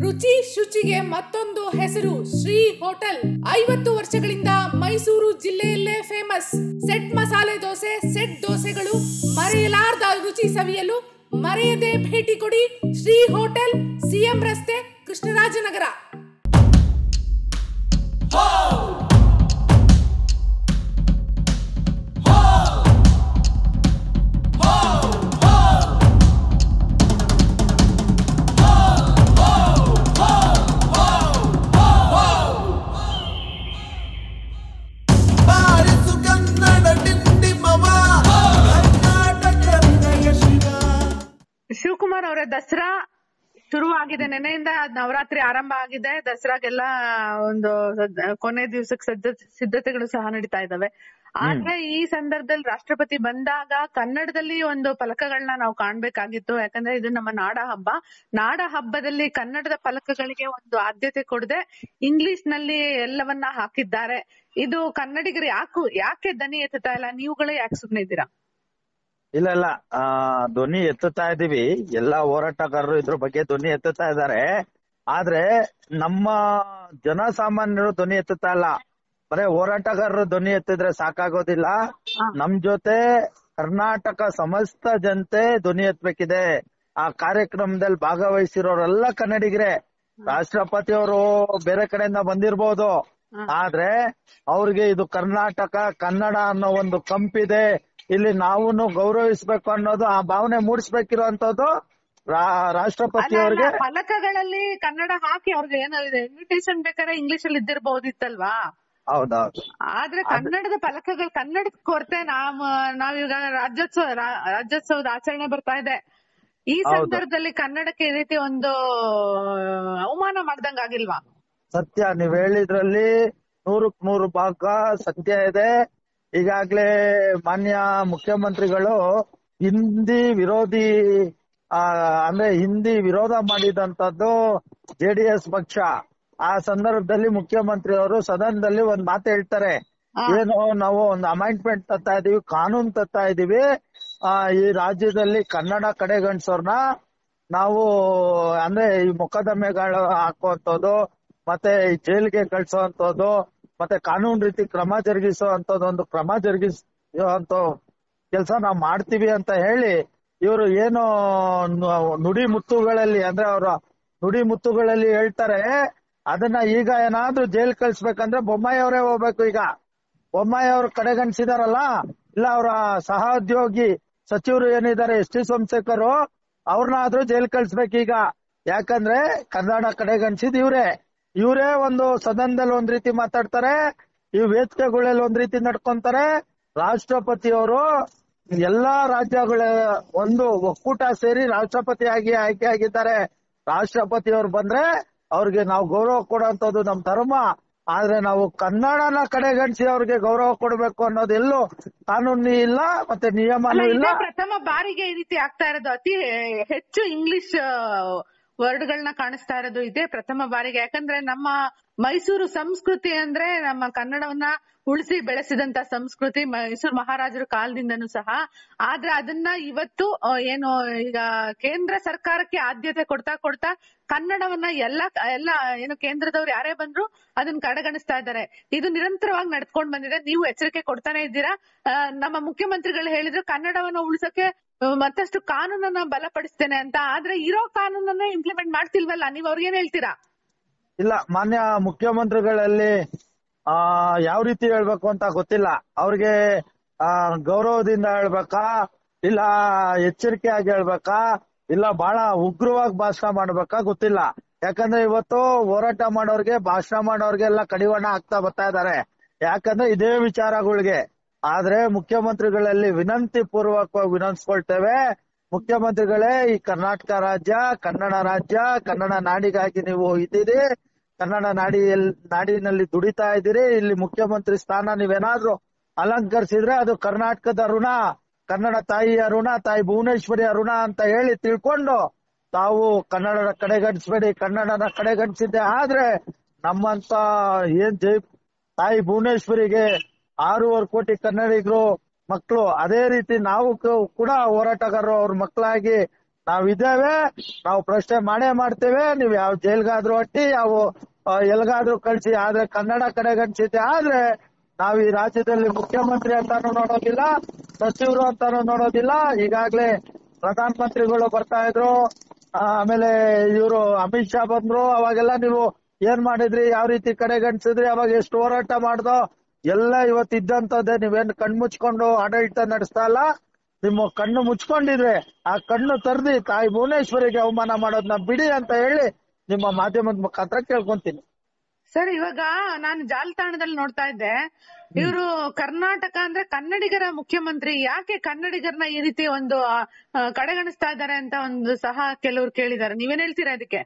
ರುಚಿ ಶುಚಿಗೆ ಮತ್ತೊಂದು ಹೆಸರು ಶ್ರೀ ಹೋಟೆಲ್ ಐವತ್ತು ವರ್ಷಗಳಿಂದ ಮೈಸೂರು ಜಿಲ್ಲೆಯಲ್ಲೇ ಫೇಮಸ್ ಸೆಟ್ ಮಸಾಲೆ ದೋಸೆ ಸೆಟ್ ದೋಸೆಗಳು ಮರೆಯಲಾರ್ದ ರುಚಿ ಸವಿಯಲು ಮರೆಯದೆ ಭೇಟಿ ಕೊಡಿ ಶ್ರೀ ಹೋಟೆಲ್ ಸಿಎಂ ರಸ್ತೆ ಕೃಷ್ಣರಾಜನಗರ ಬಾರಿಸು ಕನ್ನಡ ಡಿಂಡಿಮವ ಕರ್ನಾಟಕ ಹೃದಯ ಶಿವ ಶಿವಕುಮಾರ್ ಅವರ ದಸರಾ ಶುರುವಾಗಿದೆ ನೆನೆಯಿಂದ ನವರಾತ್ರಿ ಆರಂಭ ಆಗಿದೆ ದಸರಾಗೆಲ್ಲ ಒಂದು ಸದ್- ಕೊನೆ ದಿವಸಕ್ಕೆ ಸಜ್ಜ ಸಿದ್ಧತೆಗಳು ಸಹ ನಡೀತಾ ಇದಾವೆ ಆದ್ರೆ ಈ ಸಂದರ್ಭದಲ್ಲಿ ರಾಷ್ಟ್ರಪತಿ ಬಂದಾಗ ಕನ್ನಡದಲ್ಲಿ ಒಂದು ಫಲಕಗಳನ್ನ ನಾವು ಕಾಣ್ಬೇಕಾಗಿತ್ತು ಯಾಕಂದ್ರೆ ಇದು ನಮ್ಮ ನಾಡ ಹಬ್ಬ ನಾಡ ಹಬ್ಬದಲ್ಲಿ ಕನ್ನಡದ ಫಲಕಗಳಿಗೆ ಒಂದು ಆದ್ಯತೆ ಕೊಡದೆ ಇಂಗ್ಲಿಷ್ ನಲ್ಲಿ ಎಲ್ಲವನ್ನ ಹಾಕಿದ್ದಾರೆ ಇದು ಕನ್ನಡಿಗರು ಯಾಕು ಯಾಕೆ ದನಿ ಎತ್ತುತ್ತಾ ಇಲ್ಲ ನೀವುಗಳೇ ಯಾಕೆ ಸುಮ್ನೆ ಇದ್ದೀರಾ ಇಲ್ಲ ಇಲ್ಲ ಆ ಧ್ವನಿ ಎತ್ತುತ್ತಾ ಇದೀವಿ ಎಲ್ಲಾ ಹೋರಾಟಗಾರರು ಇದ್ರ ಬಗ್ಗೆ ಧ್ವನಿ ಎತ್ತುತ್ತಾ ಇದ್ದಾರೆ ಆದ್ರೆ ನಮ್ಮ ಜನಸಾಮಾನ್ಯರು ಧ್ವನಿ ಎತ್ತುತ್ತಾ ಇಲ್ಲ ಬರೇ ಹೋರಾಟಗಾರರು ಧ್ವನಿ ಎತ್ತಿದ್ರೆ ಸಾಕಾಗೋದಿಲ್ಲ ನಮ್ ಜೊತೆ ಕರ್ನಾಟಕ ಸಮಸ್ತ ಜನತೆ ಧ್ವನಿ ಎತ್ತಬೇಕಿದೆ ಆ ಕಾರ್ಯಕ್ರಮದಲ್ಲಿ ಭಾಗವಹಿಸಿರೋರೆಲ್ಲ ಕನ್ನಡಿಗರೇ ರಾಷ್ಟ್ರಪತಿ ಅವರು ಬೇರೆ ಕಡೆಯಿಂದ ಬಂದಿರ್ಬೋದು ಆದ್ರೆ ಅವ್ರಿಗೆ ಇದು ಕರ್ನಾಟಕ ಕನ್ನಡ ಅನ್ನೋ ಒಂದು ಕಂಪಿದೆ ಇಲ್ಲಿ ನಾವು ಗೌರವಿಸ್ಬೇಕು ಅನ್ನೋದು ಆ ಭಾವನೆ ಮೂಡಿಸ್ಬೇಕಿರುವಂತದ್ದು ರಾಷ್ಟ್ರಪತಿ ಅಲ್ಲ, ಅವ್ರಿಗೆ ಅಲ್ಲ, ಫಲಕಗಳಲ್ಲಿ ಕನ್ನಡ ಹಾಕಿ ಅವ್ರಿಗೆ ಏನೋ ಇನ್ವಿಟೇಷನ್ ಬೇಕಾದ್ರೆ ಇಂಗ್ಲಿಷ್ ಅಲ್ಲಿ ಇದ್ದಿರ್ಬಹುದಿತ್ತಲ್ವಾ ಹೌದೌದು ಆದ್ರೆ ಕನ್ನಡದ ಫಲಕಗಳು ಕನ್ನಡದ ಕೊರತೆ ನಾವ್ ನಾವೀಗ ರಾಜ್ಯೋತ್ಸವ ರಾ- ರಾಜ್ಯೋತ್ಸವದ ಆಚರಣೆ ಬರ್ತಾ ಇದೆ ಈ ಹೌದು. ಸಂದರ್ಭದಲ್ಲಿ ಕನ್ನಡಕ್ಕೆ ಈ ರೀತಿ ಒಂದು ಅವಮಾನ ಮಾಡ್ದಂಗ್ ಆಗಿಲ್ವಾ ಸತ್ಯ ನೀವ್ ಹೇಳಿದ್ರಲ್ಲಿ ನೂರಕ್ ನೂರು ಭಾಗ ಸತ್ಯ ಇದೆ ಈಗಾಗ್ಲೇ ಮಾನ್ಯ ಮುಖ್ಯಮಂತ್ರಿಗಳು ಹಿಂದಿ ವಿರೋಧಿ ಆ ಅಂದ್ರೆ ಹಿಂದಿ ವಿರೋಧ ಮಾಡಿದಂತದ್ದು ಜೆಡಿಎಸ್ ಪಕ್ಷ ಆ ಸಂದರ್ಭದಲ್ಲಿ ಮುಖ್ಯಮಂತ್ರಿ ಅವರು ಸದನದಲ್ಲಿ ಒಂದ್ ಮಾತು ಹೇಳ್ತಾರೆ ಹಾ. ಏನು ನಾವು ಒಂದು ಅಮೈಂಟ್ಮೆಂಟ್ ತತ್ತಾ ಇದೀವಿ ಕಾನೂನು ತತ್ತಾ ಇದೀವಿ ಆ ಈ ರಾಜ್ಯದಲ್ಲಿ ಕನ್ನಡ ಕಡೆಗಣಿಸೋರ್ನ ನಾವು ಅಂದ್ರೆ ಈ ಮೊಕದ್ದಮೆಗಳು ಹಾಕುವಂತದ್ದು ಮತ್ತೆ ಈ ಜೈಲಿಗೆ ಕಳ್ಸೋವಂಥದ್ದು ಮತ್ತೆ ಕಾನೂನು ರೀತಿ ಕ್ರಮ ಜರುಗಿಸುವಂತದ್ದು ಒಂದು ಕ್ರಮ ಜರುಗಿಸುವಂತ ಕೆಲಸ ನಾವು ಮಾಡ್ತೀವಿ ಅಂತ ಹೇಳಿ ಇವರು ಏನು ನು- ನುಡಿ ಮುತ್ತುಗಳಲ್ಲಿ ಅಂದ್ರೆ ಅವರ ನುಡಿ ಮುತ್ತುಗಳಲ್ಲಿ ಹೇಳ್ತಾರೆ ಅದನ್ನ ಈಗ ಏನಾದ್ರೂ ಜೈಲ್ ಕಳ್ಸ್ಬೇಕಂದ್ರೆ ಬೊಮ್ಮಾಯಿ ಅವರೇ ಹೋಗ್ಬೇಕು ಈಗ ಬೊಮ್ಮಾಯಿ ಅವರು ಕಡೆಗಣಿಸಿದಾರಲ್ಲ ಇಲ್ಲ ಅವರ ಸಹೋದ್ಯೋಗಿ ಸಚಿವರು ಏನಿದ್ದಾರೆ ಎಸ್ ಟಿ ಸೋಮಶೇಖರ್ ಅವ್ರನ್ನಾದ್ರೂ ಜೈಲ್ ಕಳ್ಸ್ಬೇಕೀಗ ಯಾಕಂದ್ರೆ ಕನ್ನಡ ಕಡೆಗಣಿಸಿದ್ ಇವ್ರೆ ಇವರೇ ಒಂದು ಸದನದಲ್ಲಿ ಒಂದ್ ರೀತಿ ಮಾತಾಡ್ತಾರೆ ಈ ವೇದಿಕೆಗಳಲ್ಲಿ ಒಂದ್ ರೀತಿ ನಡ್ಕೊಂತಾರೆ ರಾಷ್ಟ್ರಪತಿ ಅವರು ಎಲ್ಲಾ ರಾಜ್ಯಗಳ ಒಂದು ಒಕ್ಕೂಟ ಸೇರಿ ರಾಷ್ಟ್ರಪತಿಯಾಗಿ ಆಯ್ಕೆ ಆಗಿದ್ದಾರೆ ರಾಷ್ಟ್ರಪತಿ ಅವ್ರು ಬಂದ್ರೆ ಅವ್ರಿಗೆ ನಾವು ಗೌರವ ಕೊಡುವಂತದ್ದು ನಮ್ ಧರ್ಮ ಆದ್ರೆ ನಾವು ಕನ್ನಡನ ಕಡೆಗಣಿಸಿ ಅವ್ರಿಗೆ ಗೌರವ ಕೊಡಬೇಕು ಅನ್ನೋದು ಎಲ್ಲೂ ಕಾನೂನು ಇಲ್ಲ ಮತ್ತೆ ನಿಯಮನೂ ಅಲ್ಲ, ಇಲ್ಲ ಇದೇ ಪ್ರಥಮ ಬಾರಿಗೆ ಈ ರೀತಿ ಆಗ್ತಾ ಇರೋದು ಅತಿ ಹೆಚ್ಚು ಇಂಗ್ಲಿಷ್ ವರ್ಡ್ಗಳನ್ನ ಕಾಣಿಸ್ತಾ ಇರೋದು ಇದೇ ಪ್ರಥಮ ಬಾರಿಗೆ ಯಾಕಂದ್ರೆ ನಮ್ಮ ಮೈಸೂರು ಸಂಸ್ಕೃತಿ ಅಂದ್ರೆ ನಮ್ಮ ಕನ್ನಡವನ್ನ ಉಳಿಸಿ ಬೆಳೆಸಿದಂತ ಸಂಸ್ಕೃತಿ ಮೈಸೂರು ಮಹಾರಾಜರ ಕಾಲದಿಂದನೂ ಸಹ ಆದ್ರೆ ಅದನ್ನ ಇವತ್ತು ಆ, ಏನು ಈಗ ಕೇಂದ್ರ ಸರ್ಕಾರಕ್ಕೆ ಆದ್ಯತೆ ಕೊಡ್ತಾ ಕೊಡ್ತಾ ಕನ್ನಡವನ್ನ ಎಲ್ಲ ಎಲ್ಲ ಏನು ಕೇಂದ್ರದವ್ರು ಯಾರೇ ಬಂದ್ರು ಅದನ್ನ ಕಡೆಗಣಿಸ್ತಾ ಇದ್ದಾರೆ ಇದು ನಿರಂತರವಾಗಿ ನಡ್ಕೊಂಡ್ ಬಂದಿದೆ ನೀವು ಎಚ್ಚರಿಕೆ ಕೊಡ್ತಾನೆ ಇದ್ದೀರಾ ಆ, ನಮ್ಮ ಮುಖ್ಯಮಂತ್ರಿಗಳು ಹೇಳಿದ್ರು ಕನ್ನಡವನ್ನ ಉಳಿಸಕ್ಕೆ ಆ, ಮತ್ತಷ್ಟು ಕಾನೂನನ್ನ ಬಲಪಡಿಸ್ತೇನೆ ಅಂತ ಆದ್ರೆ ಇರೋ ಕಾನೂನನ್ನ ಇಂಪ್ಲಿಮೆಂಟ್ ಮಾಡ್ತಿಲ್ವಲ್ಲ ನೀವ್ ಅವ್ರಿಗೇನ್ ಹೇಳ್ತೀರಾ ಇಲ್ಲ ಮಾನ್ಯ ಮುಖ್ಯಮಂತ್ರಿಗಳಲ್ಲಿ ಆ ಯಾವ ರೀತಿ ಹೇಳ್ಬೇಕು ಅಂತ ಗೊತ್ತಿಲ್ಲ ಅವ್ರಿಗೆ ಆ ಗೌರವದಿಂದ ಹೇಳ್ಬೇಕಾ ಇಲ್ಲ ಎಚ್ಚರಿಕೆಯಾಗಿ ಹೇಳ್ಬೇಕಾ ಇಲ್ಲ ಬಹಳ ಉಗ್ರವಾಗಿ ಭಾಷಣ ಮಾಡ್ಬೇಕಾ ಗೊತ್ತಿಲ್ಲ ಯಾಕಂದ್ರೆ ಇವತ್ತು ಹೋರಾಟ ಮಾಡೋರ್ಗೆ ಭಾಷಣ ಮಾಡೋರ್ಗೆ ಎಲ್ಲ ಕಡಿವಾಣ ಆಗ್ತಾ ಬರ್ತಾ ಇದಾರೆ ಯಾಕಂದ್ರೆ ಇದೇ ವಿಚಾರಗಳಿಗೆ ಆದ್ರೆ ಮುಖ್ಯಮಂತ್ರಿಗಳಲ್ಲಿ ವಿನಂತಿ ಪೂರ್ವಕವಾಗಿ ವಿನಂತಿಸ್ಕೊಳ್ತೇವೆ ಮುಖ್ಯಮಂತ್ರಿಗಳೇ ಈ ಕರ್ನಾಟಕ ರಾಜ್ಯ ಕನ್ನಡ ರಾಜ್ಯ ಕನ್ನಡ ನಾಡಿಗಾಗಿ ನೀವು ಇದ್ದೀರಿ ಕನ್ನಡ ನಾಡಿಯಲ್ಲಿ ನಾಡಿನಲ್ಲಿ ದುಡಿತಾ ಇದ್ದೀರಿ ಇಲ್ಲಿ ಮುಖ್ಯಮಂತ್ರಿ ಸ್ಥಾನ ನೀವೇನಾದ್ರೂ ಅಲಂಕರಿಸಿದ್ರೆ ಅದು ಕರ್ನಾಟಕದ ಋಣ ಕನ್ನಡ ತಾಯಿಯ ಋಣ ತಾಯಿ ಭುವನೇಶ್ವರಿಯ ಋಣ ಅಂತ ಹೇಳಿ ತಿಳ್ಕೊಂಡು ತಾವು ಕನ್ನಡದ ಕಡೆಗಣಿಸ್ಬೇಡಿ ಕನ್ನಡನ ಕಡೆಗಣಿಸಿದ್ದೆ ಆದ್ರೆ ನಮ್ಮಂತ ಏನ್ ಜೈ ತಾಯಿ ಭುವನೇಶ್ವರಿಗೆ ಆರೂವರೆ ಕೋಟಿ ಕನ್ನಡಿಗರು ಮಕ್ಕಳು ಅದೇ ರೀತಿ ನಾವು ಕ- ಕೂಡ ಹೋರಾಟಗಾರರು ಅವ್ರ ಮಕ್ಕಳಾಗಿ ನಾವಿದ್ದೇವೆ ನಾವು ಪ್ರಶ್ನೆ ಮಾಡೇ ಮಾಡ್ತೇವೆ ನೀವು ಯಾವ ಜೈಲ್ಗಾದ್ರೂ ಅಟ್ಟಿ ಯಾವ ಆ, ಎಲ್ಗಾದ್ರೂ ಕಳ್ಸಿ ಆದ್ರೆ ಕನ್ನಡ ಕಡೆಗಣಿಸಿದ್ದೆ ಆದ್ರೆ ನಾವ್ ಈ ರಾಜ್ಯದಲ್ಲಿ ಮುಖ್ಯಮಂತ್ರಿ ಅಂತಾನು ನೋಡೋದಿಲ್ಲ ಸಚಿವರು ಅಂತಾನು ನೋಡೋದಿಲ್ಲ ಈಗಾಗ್ಲೇ ಪ್ರಧಾನ ಮಂತ್ರಿಗಳು ಬರ್ತಾ ಇದ್ರು ಆ, ಆಮೇಲೆ ಇವರು ಅಮಿತ್ ಶಾ ಬಂದ್ರು ಅವಾಗೆಲ್ಲ ನೀವು ಏನ್ ಮಾಡಿದ್ರಿ ಯಾವ ರೀತಿ ಕಡೆಗಣಿಸಿದ್ರಿ ಅವಾಗ ಎಷ್ಟು ಹೋರಾಟ ಮಾಡ್ದೋ ಎಲ್ಲ ಇವತ್ತು ಇದ್ದಂತದ್ದೇ ನೀವೇನ್ ಕಣ್ಮುಚ್ಕೊಂಡು ಆಡಳಿತ ನಡೆಸ್ತಾ ಇಲ್ಲ ನಿಮ್ಮ ಕಣ್ಣು ಮುಚ್ಕೊಂಡಿದ್ರೆ ಆ ಕಣ್ಣು ತೆರೆದಿ ತಾಯಿ ಭುವನೇಶ್ವರಿಗೆ ಅವಮಾನ ಮಾಡೋದನ್ನ ಬಿಡಿ ಅಂತ ಹೇಳಿ ನಿಮ್ಮ ಮಾಧ್ಯಮದ ಮುಖಾಂತರ ಕೇಳ್ಕೊಂತೀನಿ ಸರ್ ಇವಾಗ ನಾನು ಜಾಲತಾಣದಲ್ಲಿ ನೋಡ್ತಾ ಇದ್ದೆ ಇವರು ಕರ್ನಾಟಕ ಅಂದ್ರೆ ಕನ್ನಡಿಗರ ಮುಖ್ಯಮಂತ್ರಿ ಯಾಕೆ ಕನ್ನಡಿಗರನ್ನ ಈ ರೀತಿ ಒಂದು ಆ, ಆ, ಕಡೆಗಣಿಸ್ತಾ ಇದ್ದಾರೆ ಅಂತ ಒಂದು ಸಹ ಕೆಲವರು ಕೇಳಿದ್ದಾರೆ ನೀವೇನ್ ಹೇಳ್ತೀರಾ ಇದಕ್ಕೆ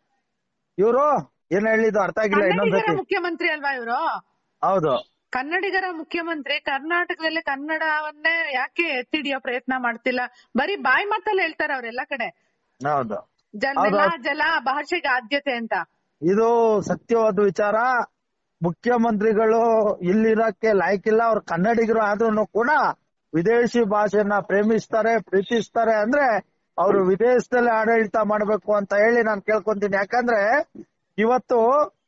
ಇವರು ಏನ್ ಹೇಳಿದ್ದು ಅರ್ಥ ಆಗಿಲ್ಲ ಕನ್ನಡಿಗರ ಇನ್ನೊಂದ್ಸತಿ ಮುಖ್ಯಮಂತ್ರಿ ಅಲ್ವಾ ಇವರು ಹೌದು ಕನ್ನಡಿಗರ ಮುಖ್ಯಮಂತ್ರಿ ಕರ್ನಾಟಕದಲ್ಲಿ ಕನ್ನಡವನ್ನೇ ಯಾಕೆ ಎತ್ತಿ ಹಿಡಿಯೋ ಪ್ರಯತ್ನ ಮಾಡ್ತಿಲ್ಲ ಬರೀ ಬಾಯಿ ಮಾತಲ್ಲಿ ಹೇಳ್ತಾರೆ ಅವ್ರೆಲ್ಲ ಕಡೆ ಹೌದು ಜಲ ಹೌದು. ನೆಲ, ಜಲ ಭಾಷೆಗೆ ಆದ್ಯತೆ ಅಂತ ಇದು ಸತ್ಯವಾದ ವಿಚಾರ ಮುಖ್ಯಮಂತ್ರಿಗಳು ಇಲ್ಲಿರಕ್ಕೆ ಲಾಯ್ಕಿಲ್ಲ ಅವ್ರು ಕನ್ನಡಿಗರು ಆದ್ರೂ ಕೂಡ ವಿದೇಶಿ ಭಾಷೆನ ಪ್ರೇಮಿಸ್ತಾರೆ ಪ್ರೀತಿಸ್ತಾರೆ ಅಂದ್ರೆ ಅವರು ವಿದೇಶದಲ್ಲಿ ಆಡಳಿತ ಮಾಡ್ಬೇಕು ಅಂತ ಹೇಳಿ ನಾನು ಕೇಳ್ಕೊಂತೀನಿ ಯಾಕಂದ್ರೆ ಇವತ್ತು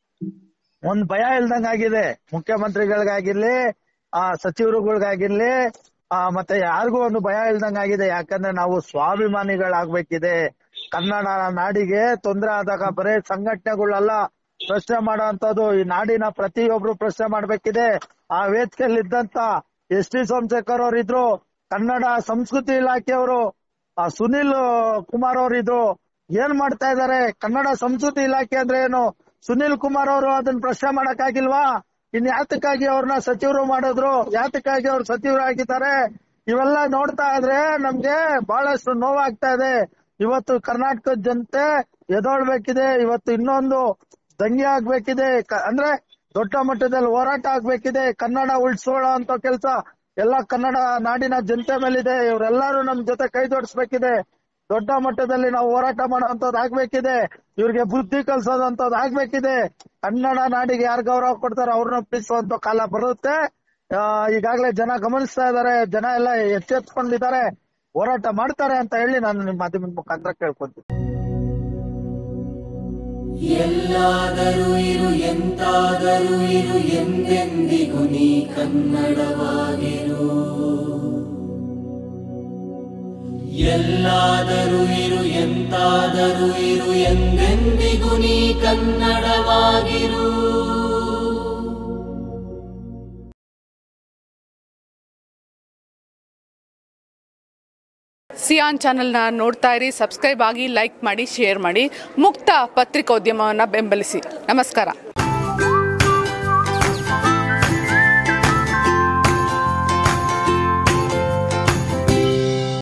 ಒಂದ್ ಭಯ ಇಲ್ದಂಗಾಗಿದೆ ಮುಖ್ಯಮಂತ್ರಿಗಳಿಗಾಗಿರ್ಲಿ ಆ ಸಚಿವರುಗಳಿಗಾಗಿರ್ಲಿ ಆ ಮತ್ತೆ ಯಾರಿಗೂ ಒಂದು ಭಯ ಇಲ್ದಂಗಾಗಿದೆ ಯಾಕಂದ್ರೆ ನಾವು ಸ್ವಾಭಿಮಾನಿಗಳಾಗ್ಬೇಕಿದೆ ಕನ್ನಡ ನಾಡಿಗೆ ತೊಂದರೆ ಆದಾಗ ಬರೇ ಸಂಘಟನೆಗಳಲ್ಲ ಪ್ರಶ್ನೆ ಮಾಡುವಂತದ್ದು ಈ ನಾಡಿನ ಪ್ರತಿಯೊಬ್ರು ಪ್ರಶ್ನೆ ಮಾಡ್ಬೇಕಿದೆ ಆ ವೇದಿಕೆಯಲ್ಲಿ ಇದ್ದಂತ ಎಸ್ ಟಿ ಸೋಮಶೇಖರ್ ಅವ್ರು ಇದ್ರು ಕನ್ನಡ ಸಂಸ್ಕೃತಿ ಇಲಾಖೆಯವರು ಆ ಸುನಿಲ್ ಕುಮಾರ್ ಅವರು ಇದ್ರು ಏನ್ ಮಾಡ್ತಾ ಇದಾರೆ ಕನ್ನಡ ಸಂಸ್ಕೃತಿ ಇಲಾಖೆ ಅಂದ್ರೆ ಏನು ಸುನಿಲ್ ಕುಮಾರ್ ಅವರು ಅದನ್ನ ಪ್ರಶ್ನೆ ಮಾಡಕ್ಕಾಗಿಲ್ವಾ ಇನ್ ಯಾತಕ್ಕಾಗಿ ಅವ್ರನ್ನ ಸಚಿವರು ಮಾಡಿದ್ರು ಯಾತಕ್ಕಾಗಿ ಅವ್ರು ಸಚಿವರು ಆಗಿದ್ದಾರೆ ಇವೆಲ್ಲ ನೋಡ್ತಾ ಇದ್ರೆ ನಮ್ಗೆ ಬಹಳಷ್ಟು ನೋವಾಗ್ತಾ ಇದೆ ಇವತ್ತು ಕರ್ನಾಟಕದ ಜನತೆ ಎದೊಳ್ಬೇಕಿದೆ ಇವತ್ತು ಇನ್ನೊಂದು ದಂಗೆ ಆಗ್ಬೇಕಿದೆ ಕ- ಅಂದ್ರೆ ದೊಡ್ಡ ಮಟ್ಟದಲ್ಲಿ ಹೋರಾಟ ಆಗ್ಬೇಕಿದೆ ಕನ್ನಡ ಉಳಿಸ್ಕೊಳ್ಳೋ ಅಂತ ಕೆಲಸ ಎಲ್ಲ ಕನ್ನಡ ನಾಡಿನ ಜನತೆ ಮೇಲಿದೆ ಇವರೆಲ್ಲರೂ ನಮ್ ಜೊತೆ ಕೈ ಜೋಡಿಸ್ಬೇಕಿದೆ ದೊಡ್ಡ ಮಟ್ಟದಲ್ಲಿ ನಾವು ಹೋರಾಟ ಮಾಡುವಂತದ್ದು ಆಗ್ಬೇಕಿದೆ ಇವ್ರಿಗೆ ಬುದ್ಧಿ ಕಲ್ಸೋದಂತದ್ದು ಆಗ್ಬೇಕಿದೆ ಕನ್ನಡ ನಾಡಿಗೆ ಯಾರು ಗೌರವ ಕೊಡ್ತಾರೋ ಅವ್ರನ್ನ ಪ್ರೀತಿಸುವಂತ ಕಾಲ ಬರುತ್ತೆ ಆ, ಈಗಾಗಲೇ ಜನ ಗಮನಿಸ್ತಾ ಇದಾರೆ ಜನ ಎಲ್ಲ ಎಚ್ಚೆತ್ಕೊಂಡಿದ್ದಾರೆ ಹೋರಾಟ ಮಾಡ್ತಾರೆ ಅಂತ ಹೇಳಿ ನಾನು ನಿಮ್ಮ ಮಾಧ್ಯಮದ ಮುಖಾಂತರ ಕೇಳ್ಕೊಂತೀನಿ ಎಲ್ಲಾದರೂ ಇರು ಎಂತಾದರೂ ಇರು ಎಂದೆಂದಿಗೂ ನೀ ಕನ್ನಡವಾಗಿರು ಎಲ್ಲಾದರೂ ಇರು ಎಂತಾದರೂ ಇರು ಎಂದೆಂದಿಗೂ ನೀ ಕನ್ನಡವಾಗಿರು ಸಿಯಾನ್ ಚಾನೆಲ್ನ ನೋಡ್ತಾ ಇರಿ ಸಬ್ಸ್ಕ್ರೈಬ್ ಆಗಿ ಲೈಕ್ ಮಾಡಿ ಶೇರ್ ಮಾಡಿ ಮುಕ್ತ ಪತ್ರಿಕೋದ್ಯಮವನ್ನು ಬೆಂಬಲಿಸಿ ನಮಸ್ಕಾರ